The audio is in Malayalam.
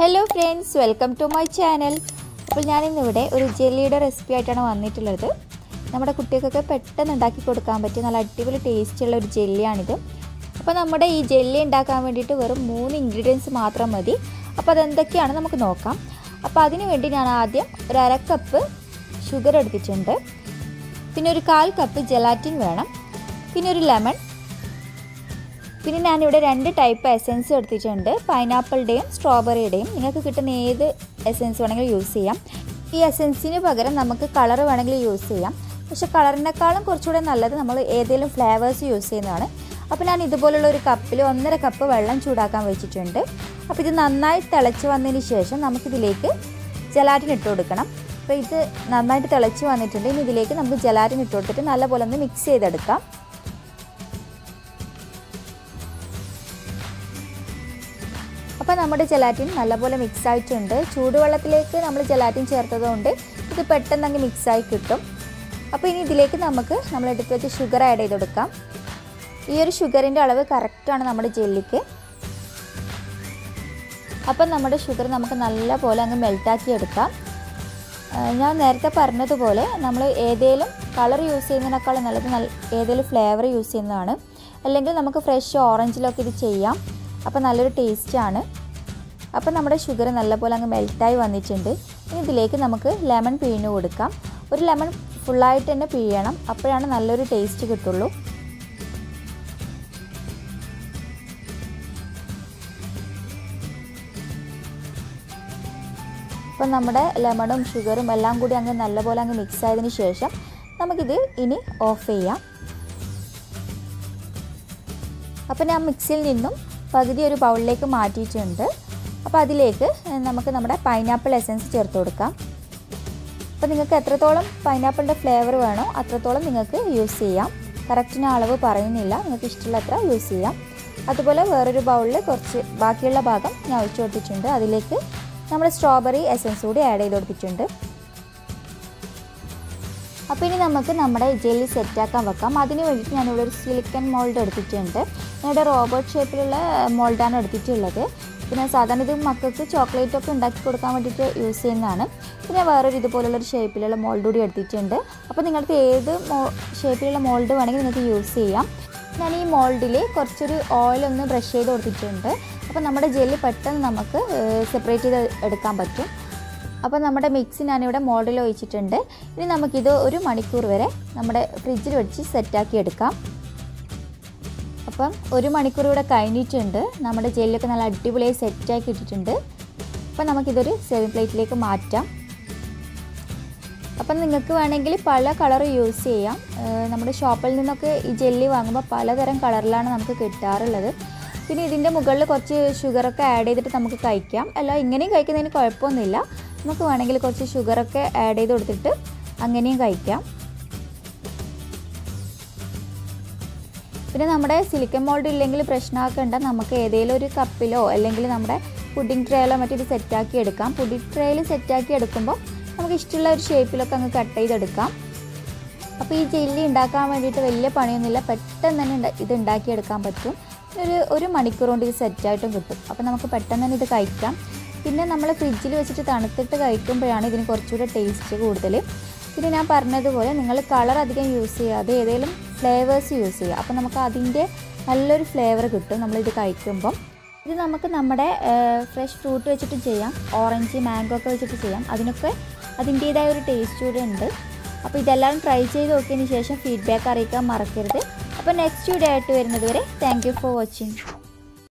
hello friends welcome to my channel അപ്പോൾ ഞാനിന്നിവിടെ ഒരു ജെല്ലിയുടെ റെസിപ്പി ആയിട്ടാണ് വന്നിട്ടുള്ളത് നമ്മുടെ കുട്ടികൾക്കൊക്കെ പെട്ടെന്ന് ഉണ്ടാക്കി കൊടുക്കാൻ പറ്റിയ നല്ല അടിപൊളി ടേസ്റ്റുള്ള ഒരു ജെല്ലിയാണിത് അപ്പോൾ നമ്മുടെ ഈ ജെല്ലി ഉണ്ടാക്കാൻ വേണ്ടിയിട്ട് വെറും മൂന്ന് ഇൻഗ്രീഡിയൻസ് മാത്രം മതി അപ്പോൾ അതെന്തൊക്കെയാണ് നമുക്ക് നോക്കാം അപ്പോൾ അതിന് വേണ്ടി ഞാൻ ആദ്യം ഒരു അര കപ്പ് ഷുഗർ എടുത്തിട്ടുണ്ട് പിന്നെ ഒരു കാൽ കപ്പ് ജെലാറ്റിൻ വേണം പിന്നെ ഒരു ലെമൺ പിന്നെ ഞാനിവിടെ രണ്ട് ടൈപ്പ് എസെൻസ് എടുത്തിട്ടുണ്ട് പൈനാപ്പിളിൻ്റെയും സ്ട്രോബെറിയുടെയും നിങ്ങൾക്ക് കിട്ടുന്ന ഏത് എസെൻസ് വേണമെങ്കിലും യൂസ് ചെയ്യാം ഈ എസെൻസിന് പകരം നമുക്ക് കളർ വേണമെങ്കിൽ യൂസ് ചെയ്യാം പക്ഷെ കളറിനേക്കാളും കുറച്ചുകൂടെ നല്ലത് നമ്മൾ ഏതെങ്കിലും ഫ്ലേവേഴ്സ് യൂസ് ചെയ്യുന്നതാണ് അപ്പോൾ ഞാൻ ഇതുപോലുള്ള ഒരു കപ്പിൽ ഒന്നര കപ്പ് വെള്ളം ചൂടാക്കാൻ വെച്ചിട്ടുണ്ട് അപ്പോൾ ഇത് നന്നായി തിളച്ച് വന്നതിന് ശേഷം നമുക്കിതിലേക്ക് ജലാറ്റിൻ ഇട്ട് കൊടുക്കണം അപ്പോൾ ഇത് നന്നായിട്ട് തിളച്ച് വന്നിട്ടുണ്ട് ഇനി ഇതിലേക്ക് നമുക്ക് ജലാറ്റിൻ ഇട്ട് കൊടുത്തിട്ട് നല്ലപോലെ ഒന്ന് മിക്സ് ചെയ്തെടുക്കാം അപ്പോൾ നമ്മുടെ ജലാറ്റിൻ നല്ലപോലെ മിക്സ് ആയിട്ടുണ്ട് ചൂടുവെള്ളത്തിലേക്ക് നമ്മൾ ജലാറ്റിൻ ചേർത്തതുകൊണ്ട് ഇത് പെട്ടെന്ന് അങ്ങ് മിക്സായി കിട്ടും അപ്പോൾ ഇനി ഇതിലേക്ക് നമുക്ക് നമ്മൾ എടുത്ത് വെച്ച് ഷുഗർ ആഡ് ചെയ്ത് കൊടുക്കാം ഈ ഒരു ഷുഗറിൻ്റെ അളവ് കറക്റ്റാണ് നമ്മുടെ ജെല്ലിക്ക് അപ്പം നമ്മുടെ ഷുഗർ നമുക്ക് നല്ലപോലെ അങ്ങ് മെൽറ്റാക്കി എടുക്കാം ഞാൻ നേരത്തെ പറഞ്ഞതുപോലെ നമ്മൾ ഏതേലും കളർ യൂസ് ചെയ്യുന്നതിനേക്കാളും നല്ലത് നല്ല ഏതെങ്കിലും ഫ്ലേവർ യൂസ് ചെയ്യുന്നതാണ് അല്ലെങ്കിൽ നമുക്ക് ഫ്രഷ് ഓറഞ്ചിലൊക്കെ ഇത് ചെയ്യാം അപ്പോൾ നല്ലൊരു ടേസ്റ്റാണ് അപ്പോൾ നമ്മുടെ ഷുഗർ നല്ലപോലെ അങ്ങ് മെൽറ്റായി വന്നിട്ടുണ്ട് ഇനി ഇതിലേക്ക് നമുക്ക് ലെമൺ പിഴിഞ്ഞ് കൊടുക്കാം ഒരു ലെമൺ ഫുള്ളായിട്ട് തന്നെ പിഴിയണം അപ്പോഴാണ് നല്ലൊരു ടേസ്റ്റ് കിട്ടുള്ളൂ അപ്പോൾ നമ്മുടെ ലെമണും ഷുഗറും എല്ലാം കൂടി അങ്ങ് നല്ലപോലെ അങ്ങ് മിക്സ് ആയതിനു ശേഷം നമുക്കിത് ഇനി ഓഫ് ചെയ്യാം അപ്പോൾ ഞാൻ മിക്സിയിൽ നിന്നും പകുതി ഒരു ബൗളിലേക്ക് മാറ്റിയിട്ടുണ്ട് അപ്പോൾ അതിലേക്ക് നമുക്ക് നമ്മുടെ പൈനാപ്പിൾ എസൻസ് ചേർത്ത് കൊടുക്കാം അപ്പോൾ നിങ്ങൾക്ക് എത്രത്തോളം പൈനാപ്പിളിൻ്റെ ഫ്ലേവർ വേണോ അത്രത്തോളം നിങ്ങൾക്ക് യൂസ് ചെയ്യാം കറക്റ്റിന് അളവ് പറയുന്നില്ല നിങ്ങൾക്ക് ഇഷ്ടമുള്ള അത്ര യൂസ് ചെയ്യാം അതുപോലെ വേറൊരു ബൗളിൽ കുറച്ച് ബാക്കിയുള്ള ഭാഗം ഞാൻ ഒഴിച്ചു കൊടുത്തിട്ടുണ്ട് അതിലേക്ക് നമ്മൾ സ്ട്രോബെറി എസൻസ് കൂടി ആഡ് ചെയ്ത് കൊടുത്തിട്ടുണ്ട് അപ്പോൾ ഇനി നമുക്ക് നമ്മുടെ ജെല്ലി സെറ്റാക്കാൻ വെക്കാം അതിന് വേണ്ടിയിട്ട് ഞാനിവിടെ ഒരു സിലിക്കൺ മോൾഡ് എടുത്തിട്ടുണ്ട് ഞാനിവിടെ റോബോട്ട് ഷേപ്പിലുള്ള മോൾഡാണ് എടുത്തിട്ടുള്ളത് പിന്നെ സാധാരണ ഇത് മക്കൾക്ക് ചോക്ലേറ്റ് ഒക്കെ ഉണ്ടാക്കി കൊടുക്കാൻ വേണ്ടിയിട്ട് യൂസ് ചെയ്യുന്നതാണ് പിന്നെ വേറൊരു ഇതുപോലുള്ളൊരു ഷേപ്പിലുള്ള മോൾഡ് കൂടി എടുത്തിട്ടുണ്ട് അപ്പോൾ നിങ്ങൾക്ക് ഏത് മോ ഷേപ്പിലുള്ള മോൾഡ് വേണമെങ്കിൽ നിങ്ങൾക്ക് യൂസ് ചെയ്യാം ഞാൻ ഈ മോൾഡിൽ കുറച്ചൊരു ഓയിൽ ഒന്ന് ബ്രഷ് ചെയ്ത് കൊടുത്തിട്ടുണ്ട് അപ്പോൾ നമ്മുടെ ജെല്ലി പെട്ടെന്ന് നമുക്ക് സെപ്പറേറ്റ് ചെയ്ത് എടുക്കാൻ പറ്റും അപ്പോൾ നമ്മുടെ മിക്സി ഞാനിവിടെ മോൾഡിൽ ഒഴിച്ചിട്ടുണ്ട് ഇനി നമുക്കിത് ഒരു മണിക്കൂർ വരെ നമ്മുടെ ഫ്രിഡ്ജിൽ വെച്ച് സെറ്റാക്കി എടുക്കാം അപ്പം ഒരു മണിക്കൂർ ഇവിടെ കഴിഞ്ഞിട്ടുണ്ട് നമ്മുടെ ജെല്ലൊക്കെ നല്ല അടിപൊളിയായി സെറ്റാക്കി ഇട്ടിട്ടുണ്ട് അപ്പം നമുക്കിതൊരു സെർവിങ് പ്ലേറ്റിലേക്ക് മാറ്റാം അപ്പം നിങ്ങൾക്ക് വേണമെങ്കിൽ പല കളർ യൂസ് ചെയ്യാം നമ്മുടെ ഷോപ്പിൽ നിന്നൊക്കെ ഈ ജെല്ലി വാങ്ങുമ്പോൾ പലതരം കളറിലാണ് നമുക്ക് കിട്ടാറുള്ളത് പിന്നെ ഇതിൻ്റെ മുകളിൽ കുറച്ച് ഷുഗറൊക്കെ ആഡ് ചെയ്തിട്ട് നമുക്ക് കഴിക്കാം അല്ല ഇങ്ങനെയും കഴിക്കുന്നതിന് കുഴപ്പമൊന്നുമില്ല നമുക്ക് വേണമെങ്കിൽ കുറച്ച് ഷുഗറൊക്കെ ആഡ് ചെയ്ത് കൊടുത്തിട്ട് അങ്ങനെയും കഴിക്കാം പിന്നെ നമ്മുടെ സിലിക്കൺ മോൾഡ് ഇല്ലെങ്കിൽ പ്രശ്നമാക്കേണ്ട നമുക്ക് ഏതെങ്കിലും ഒരു കപ്പിലോ അല്ലെങ്കിൽ നമ്മുടെ പുഡിംഗ് ട്രേയിലോ മറ്റോ ഇത് സെറ്റാക്കി എടുക്കാം പുഡിംഗ് ട്രേയിൽ സെറ്റാക്കി എടുക്കുമ്പോൾ നമുക്ക് ഇഷ്ടമുള്ള ഒരു ഷേപ്പിലൊക്കെ അങ്ങ് കട്ട് ചെയ്തെടുക്കാം അപ്പോൾ ഈ ജെല്ലി ഉണ്ടാക്കാൻ വേണ്ടിയിട്ട് വലിയ പണിയൊന്നുമില്ല പെട്ടെന്ന് തന്നെ ഇത് ഉണ്ടാക്കിയെടുക്കാൻ പറ്റും ഒരു ഒരു മണിക്കൂർ കൊണ്ട് ഇത് സെറ്റായിട്ടും കിട്ടും അപ്പോൾ നമുക്ക് പെട്ടെന്ന് തന്നെ ഇത് കഴിക്കാം പിന്നെ നമ്മൾ ഫ്രിഡ്ജിൽ വെച്ചിട്ട് തണുത്തിട്ട് കഴിക്കുമ്പോഴാണ് ഇതിന് കുറച്ചുകൂടെ ടേസ്റ്റ് കൂടുതൽ പിന്നെ ഞാൻ പറഞ്ഞതുപോലെ നിങ്ങൾ കളർ അധികം യൂസ് ചെയ്യാതെ ഏതെങ്കിലും ഫ്ലേവേഴ്സ് യൂസ് ചെയ്യുക അപ്പോൾ നമുക്ക് അതിൻ്റെ നല്ലൊരു ഫ്ലേവർ കിട്ടും നമ്മളിത് കഴിക്കുമ്പം ഇത് നമുക്ക് നമ്മുടെ ഫ്രഷ് ഫ്രൂട്ട് വെച്ചിട്ട് ചെയ്യാം ഓറഞ്ച് മാംഗോ ഒക്കെ വെച്ചിട്ട് ചെയ്യാം അതിനൊക്കെ അതിൻ്റേതായ ഒരു ടേസ്റ്റ് കൂടെ ഉണ്ട് അപ്പോൾ ഇതെല്ലാം ട്രൈ ചെയ്ത് നോക്കിയതിന് ശേഷം ഫീഡ്ബാക്ക് അറിയിക്കാൻ മറക്കരുത് അപ്പോൾ നെക്സ്റ്റ് വീഡിയോ ആയിട്ട് വരുന്നത് വരെ താങ്ക് ഫോർ വാച്ചിങ്